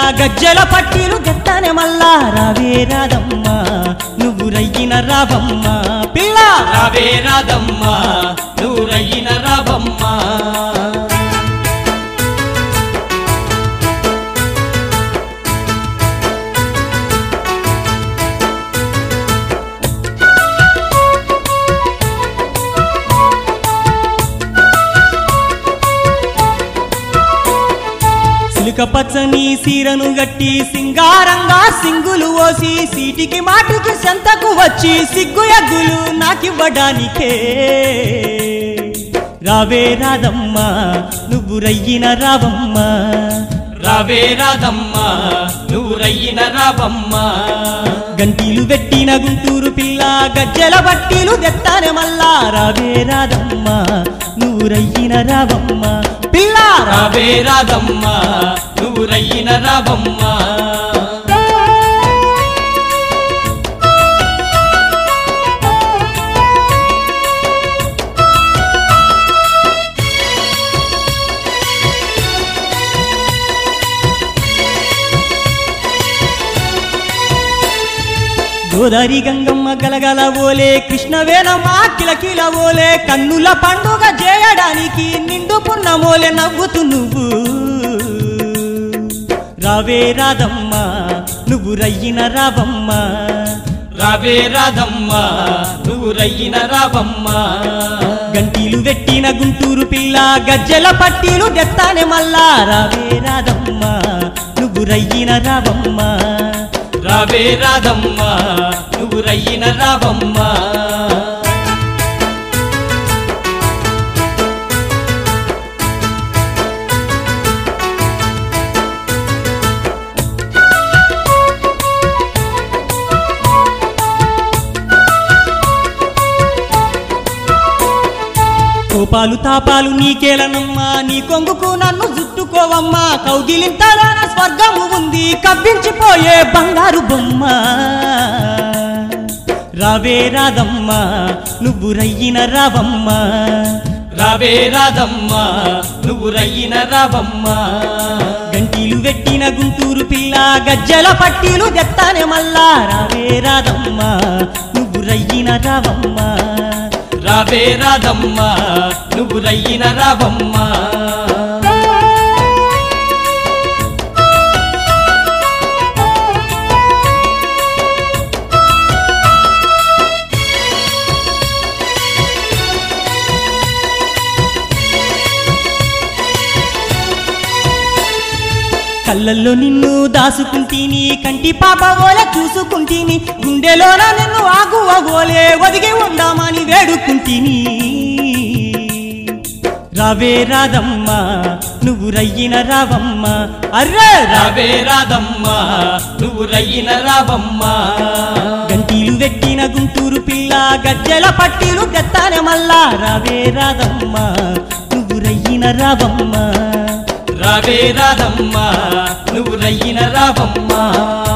గజ్జల పట్టీలు తెత్తానే మల్లా రావే రాదమ్మా నువ్వు రయ్యిన రావమ్మా పిల్ల రావే రాదమ్మా నువ్వు రయ్యిన రావమ్మా సిలుక పచ్చని సీరను గట్టి సింగారంగా సింగులు ఓసి సీటికి మాటికి సంతకు వచ్చి సిగ్గు ఎగ్గులు నాకివ్వడానికే రావే రాదమ్మా నువ్వు రయ్యిన రావమ్మా రావే రాదమ్మా నువ్వు రయ్యిన రావమ్మా గంటీలు పెట్టిన గుంటూరు పిల్ల గజ్జల బట్టీలు తెత్తానే మల్లా రావే రాదమ్మా నువ్వు రయ్యిన రావమ్మా పిల్ల రా రావే రాదమ్మా నువ్వు రయ్యిన రావమ్మా గోదారి గంగమ్మ గలగల ఓలే కృష్ణవేనమ్మ కిలకిల ఓలే కన్నుల పండుగ చేయడానికి నిండు పున్నమోలే నవ్వుతూ నువ్వు రావే రాదమ్మా నువ్వు రయ్యిన రావమ్మా రావే రాదమ్మా నువ్వు రయ్యిన రావమ్మా గంటీలు పెట్టిన గుంటూరు పిల్ల గజ్జల పట్టీలు తెత్తానే మల్లా రావే రాదమ్మా నువ్వు రయ్యిన రావమ్మా రావే రాదమ్మా నువ్వు రయ్యిన రావమ్మా కోపాలు తాపాలు నీకేలనమ్మా నీ కొంగుకు నన్ను జుట్టుకోవమ్మా కౌగిలింతలోన స్వర్గము ఉంది కవ్వించిపోయే బంగారు బొమ్మ రావే రాదమ్మా నువ్వు రయ్యిన రావమ్మా రావే రాదమ్మా నువ్వు రయ్యిన రావమ్మా గంటీలు పెట్టిన గుంటూరు పిల్ల గజ్జల పట్టీలు తెత్తానే మల్లా రావే రాదమ్మా నువ్వు రయ్యిన రావమ్మా రావే రాదమ్మా నువ్వు రయ్యిన రావమ్మా కళ్ళల్లో నిన్ను దాసుకుంటీని కంటి పాప ఓలే చూసుకుంటీని గుండెలోన నిన్ను ఆగువ ఓలే ఒదిగి ఉందామని వేడుకుంటీని రావే రాదమ్మా నువ్వు రయ్యిన రావమ్మా అర్రే రా రావే రాదమ్మా నువ్వు రయ్యిన రావమ్మా గంటీలు పెట్టిన గుంటూరు పిల్ల గజ్జల పట్టీలు తెత్తానే మల్లా రావే రాదమ్మా నువ్వు రయ్యిన రావమ్మా రావే రాదమ్మా నువ్వు రయ్యిన రావమ్మా